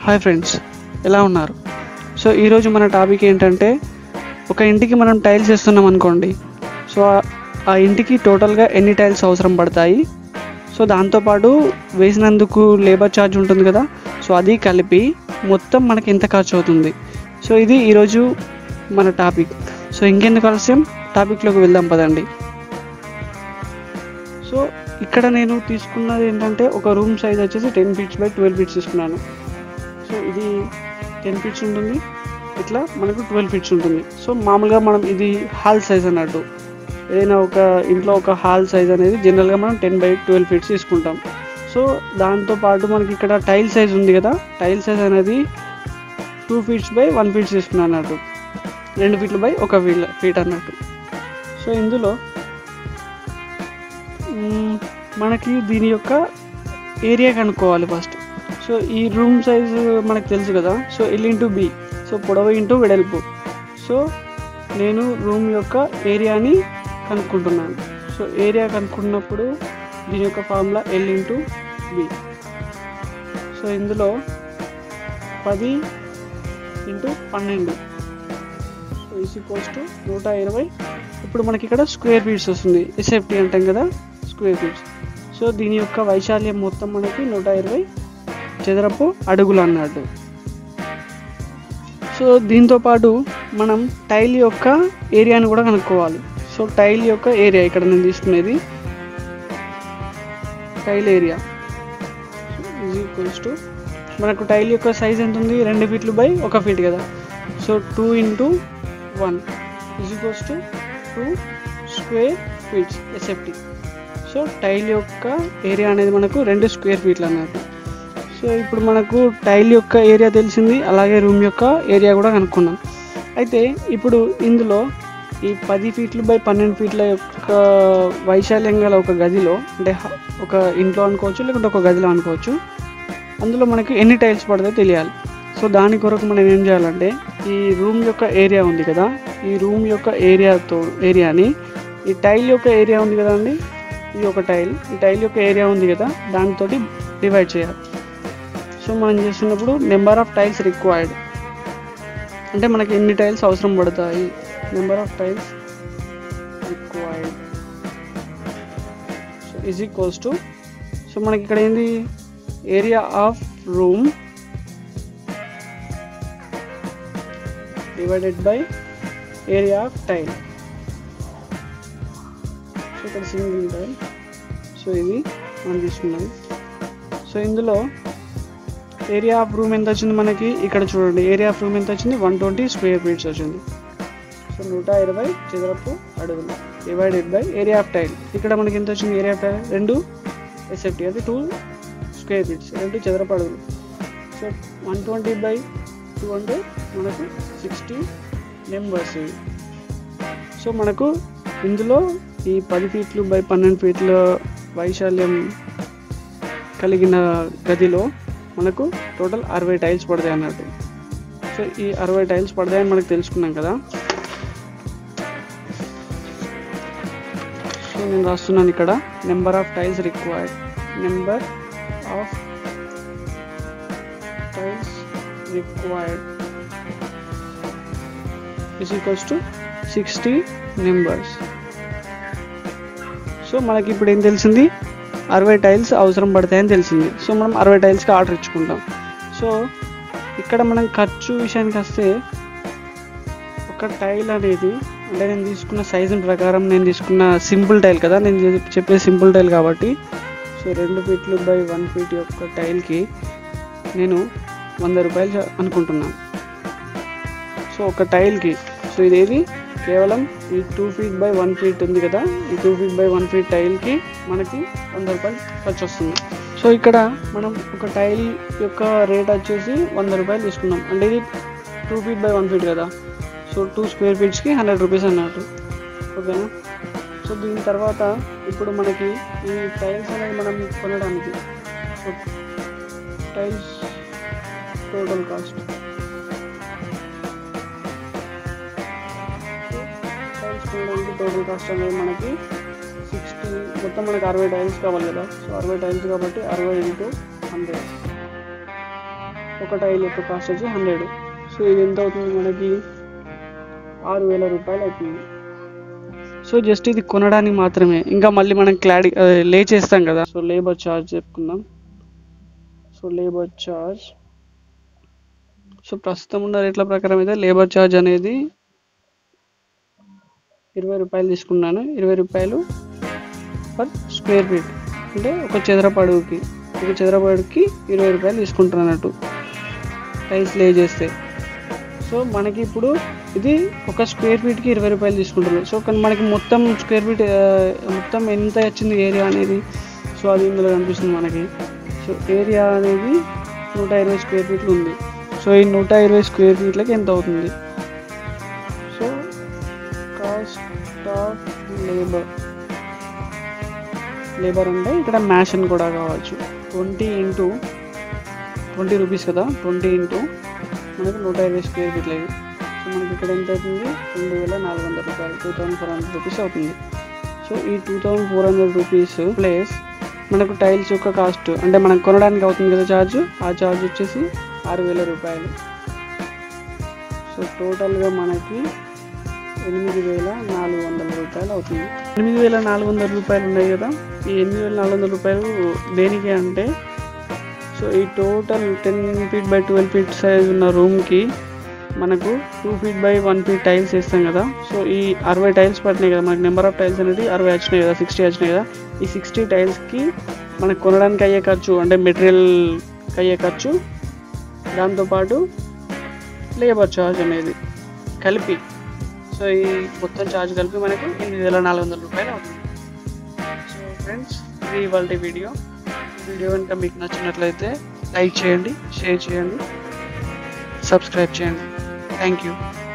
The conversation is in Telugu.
హాయ్ ఫ్రెండ్స్ ఎలా ఉన్నారు సో ఈరోజు మన టాపిక్ ఏంటంటే ఒక ఇంటికి మనం టైల్స్ వేస్తున్నాం అనుకోండి సో ఆ- ఆ ఇంటికి టోటల్గా ఎన్ని టైల్స్ అవసరం పడతాయి సో దాంతోపాటు వేసినందుకు లేబర్ ఛార్జ్ ఉంటుంది కదా సో అది కలిపి మొత్తం మనకి ఎంత ఖర్చు అవుతుంది సో ఇది ఈరోజు మన టాపిక్ సో ఇంకెందుకు ఆలస్యం టాపిక్లోకి వెళ్దాం పదండి సో ఇక్కడ నేను తీసుకున్నది ఏంటంటే ఒక రూమ్ సైజ్ వచ్చేసి ten feets by twelve feets తీసుకున్నాను సో ఇది టెన్ ఫీట్స్ ఉంటుంది ఇట్లా మనకు ట్వెల్వ్ ఫీట్స్ ఉంటుంది సో మామూలుగా మనం ఇది హాల్ సైజ్ అన్నట్టు ఏదైనా ఒక ఇంట్లో ఒక హాల్ సైజ్ అనేది జనరల్గా మనం టెన్ బై ట్వెల్వ్ ఫీట్స్ తీసుకుంటాం సో దాంతో పాటు మనకి ఇక్కడ టైల్ సైజ్ ఉంది కదా టైల్ సైజ్ అనేది two feets by one feets తీసుకున్నాను అన్నట్టు రెండు ఫీట్లు బై ఒక ఫీట్ ఫీట్ అన్నట్టు సో ఇందులో మ్మ్, మనకి దీని యొక్క ఏరియా కనుక్కోవాలి ఫస్ట్ సో ఈ రూమ్ సైజు మనకు తెలుసు కదా so L into B so పొడవు ఇంటూ వెడల్పు సో నేను రూమ్ యొక్క ఏరియాని కనుక్కుంటున్నాను సో ఏరియా కనుక్కున్నప్పుడు దీని యొక్క formula L into B so ఇందులో పది ఇంటూ పన్నెండు సో ఈసీ కోస్ట్ నూట ఇరవై ఇప్పుడు మనకి ఇక్కడ స్క్వేర్ ఫీట్స్ వస్తుంది ఎస్ఎఫ్టీ అంటాం కదా స్క్వేర్ ఫీట్స్ సో దీని యొక్క వైశాల్యం మొత్తం మనకి నూట ఇరవై చదరపు అడుగులు అన్నట్టు సో దీంతో పాటు మనం టైల్ యొక్క ఏరియాని కూడా కనుక్కోవాలి సో టైల్ యొక్క ఏరియా ఇక్కడ నేను తీసుకునేది tile area is equals to మనకు టైల్ యొక్క సైజ్ ఎంత ఉంది రెండు ఫీట్లు బై ఒక ఫీట్ కదా so two into one is equals to two square feets SFT so tile యొక్క ఏరియా అనేది మనకు రెండు స్క్వేర్ ఫీట్లు అన్నట్టు సో ఇప్పుడు మనకు టైల్ యొక్క ఏరియా తెలిసింది అలాగే రూమ్ యొక్క ఏరియా కూడా కనుక్కున్నాం అయితే ఇప్పుడు ఇందులో ఈ పది ఫీట్లు బై పన్నెండు ఫీట్ల యొక్క వైశాల్యం గల ఒక గదిలో అంటే హ- ఒక ఇంట్లో అనుకోవచ్చు లేకుంటే ఒక గదిలో అనుకోవచ్చు అందులో మనకి ఎన్ని టైల్స్ పడతాయో తెలియాలి సో దాని కొరకు మనం ఏం చేయాలంటే ఈ రూమ్ యొక్క ఏరియా ఉంది కదా ఈ రూమ్ యొక్క ఏరియాతో ఏరియాని ఈ టైల్ యొక్క ఏరియా ఉంది కదా అండి ఇది ఒక టైల్ ఈ టైల్ యొక్క ఏరియా ఉంది కదా దానితో డివైడ్ చేయాలి సో మనం చేస్తున్నప్పుడు నెంబర్ ఆఫ్ టైల్స్ రిక్వైర్డ్ అంటే మనకి ఎన్ని టైల్స్ అవసరం పడతాయి number of tiles required so is equals to so మనకి ఇక్కడ ఏంది area of room divided by area of tile so ఇక్కడ సింగిల్ టైల్ సో ఇది మనం తీసుకున్నది సో ఇందులో ఏరియా ఆఫ్ రూమ్ ఎంత వచ్చింది మనకి ఇక్కడ చూడండి ఏరియా ఆఫ్ రూమ్ ఎంత వచ్చింది వన్ ట్వంటీ స్క్వేర్ ఫీట్స్ వచ్చింది సో నూట ఇరవై చదరపు అడుగులు divided by area of tile ఇక్కడ మనకి ఎంత వచ్చింది ఏరియా ఆఫ్ టైల్ రెండు ఎస్ఎఫ్టీ అంటే టూ స్క్వేర్ ఫీట్స్ రెండు చదరపు అడుగులు so one twenty by two అంటే మనకు సిక్స్టీ నెంబర్స్ ఇవి సో మనకు ఇందులో ఈ పది ఫీట్లు బై పన్నెండు ఫీట్ల వైశాల్యం కలిగిన గదిలో మనకు టోటల్ అరవై టైల్స్ పడతాయి అన్నట్టు సో ఈ అరవై టైల్స్ పడతాయని మనకు తెలుసుకున్నాం కదా సో నేను రాస్తున్నాను ఇక్కడ number of tiles required number of tiles required is equals to sixty numbers so మనకి ఇప్పుడు ఏం తెలిసింది అరవై టైల్స్ అవసరం పడతాయని తెలిసింది సో మనం అరవై టైల్స్కి ఆర్డర్ ఇచ్చుకుంటాం సో ఇక్కడ మనం ఖర్చు విషయానికి వస్తే ఒక టైల్ అనేది అంటే నేను తీసుకున్న సైజు ప్రకారం నేను తీసుకున్న సింపుల్ టైల్ కదా నేను చె- చెప్పే సింపుల్ టైల్ కాబట్టి సో రెండు ఫీట్లు బై వన్ ఫీట్ యొక్క టైల్కి నేను వంద రూపాయలు చ- అనుకుంటున్నాను సో ఒక టైల్కి సో ఇదేది కేవలం ఈ two feet by one feet ఉంది కదా ఈ two feet by one feet టైల్కి మనకి వంద రూపాయలు ఖర్చు వస్తుంది సో ఇక్కడ మనం ఒక టైల్ యొక్క రేట్ వచ్చేసి వంద రూపాయలు తీసుకున్నాం అంటే ఇది two feet by one feet కదా సో టూ స్క్వేర్ ఫీట్స్కి హండ్రెడ్ రూపీస్ అన్నట్టు ఓకేనా సో దీని తర్వాత ఇప్పుడు మనకి ఈ టైల్స్ అనేది మనం కొనడానికి so tiles total cost tiles కొనడానికి టోటల్ కాస్ట్ అనేది మనకి సిక్స్టీ మొత్తం మనకి అరవై టైల్స్ కావాలి కదా సో అరవై టైల్స్ కాబట్టి అరవై ఇంటూ హండ్రెడ్ ఒక టైల్ యొక్క కాస్ట్ వచ్చి హండ్రెడ్ సో ఇది ఎంత అవుతుంది మనకి ఆరు వేల రూపాయలు అవుతుంది సో జస్ట్ ఇది కొనడానికి మాత్రమే ఇంకా మళ్ళీ మనం క్లాడి లే చేస్తాం కదా సో లేబర్ ఛార్జ్ చెప్పుకుందాం సో లేబర్ ఛార్జ్ సో ప్రస్తుతం ఉన్న రేట్ల ప్రకారం అయితే లేబర్ ఛార్జ్ అనేది ఇరవై రూపాయలు తీసుకున్నాను ఇరవై రూపాయలు పర్ స్క్వేర్ ఫీట్ అంటే ఒక చదరపు అడుగుకి ఒక చదరపు అడుగుకి ఇరవై రూపాయలు తీసుకుంటాను అన్నట్టు టైల్స్ లే చేస్తే సో మనకి ఇప్పుడు ఇది ఒక స్క్వేర్ ఫీట్కి ఇరవై రూపాయలు తీసుకుంటారు సో కానీ మనకి మొత్తం స్క్వేర్ ఫీట్ ఆ, మొత్తం ఎంత వచ్చింది ఏరియా అనేది సో అది ఇందులో కనిపిస్తుంది మనకి సో ఏరియా అనేది నూట ఇరవై స్క్వేర్ ఫీట్లు ఉంది సో ఈ నూట ఇరవై స్క్వేర్ ఫీట్లకి ఎంత అవుతుంది so cost of labour labour అంటే ఇక్కడ మ్యాషన్ కూడా కావచ్చు ట్వంటీ ఇంటూ ట్వంటీ రూపీస్ కదా ట్వంటీ ఇంటూ మనకు నూట ఇరవై స్క్వేర్ ఫీట్లు అయ్యి సో మనకి ఇక్కడ ఎంత అవుతుంది రెండు వేల నాలుగు వందల రూపాయలు two thousand four hundred rupees అవుతుంది సో ఈ two thousand four hundred rupees plus మనకు టైల్స్ యొక్క కాస్ట్ అంటే మనం కొనడానికి అవుతుంది కదా ఛార్జ్ ఆ ఛార్జ్ వచ్చేసి ఆరు వేల రూపాయలు సో టోటల్గా మనకి ఎనిమిది వేల నాలుగు వందల రూపాయలు అవుతుంది ఎనిమిది వేల నాలుగు వందల రూపాయలు ఉన్నాయి కదా ఈ ఎనిమిది వేల నాలుగు వందల రూపాయలు దేనికి అంటే సో ఈ total ten feet by twelve feet size ఉన్న రూమ్కి మనకు two feet by one feet tiles వేస్తాం కదా సో ఈ అరవై టైల్స్ పట్టినాయి కదా మనకి నెంబర్ ఆఫ్ టైల్స్ అనేది అరవై వచ్చినాయి కదా సిక్స్టీ వచ్చినాయి కదా ఈ సిక్స్టీ టైల్స్కి మనకు కొనడానికి అయ్యే ఖర్చు అంటే మెటీరియల్కి అయ్యే ఖర్చు దాంతోపాటు లేబర్ ఛార్జ్ అనేది కలిపి సో ఈ మొత్తం ఛార్జ్ కలిపి మనకు ఎనిమిది వేల నాలుగు వందల రూపాయలు అవుతుంది సో ఫ్రెండ్స్ ఇది ఇవాళ వీడియో ఈ వీడియో కనుక మీకు నచ్చినట్లయితే లైక్ చేయండి షేర్ చేయండి సబ్స్క్రైబ్ చేయండి థ్యాంక్ యూ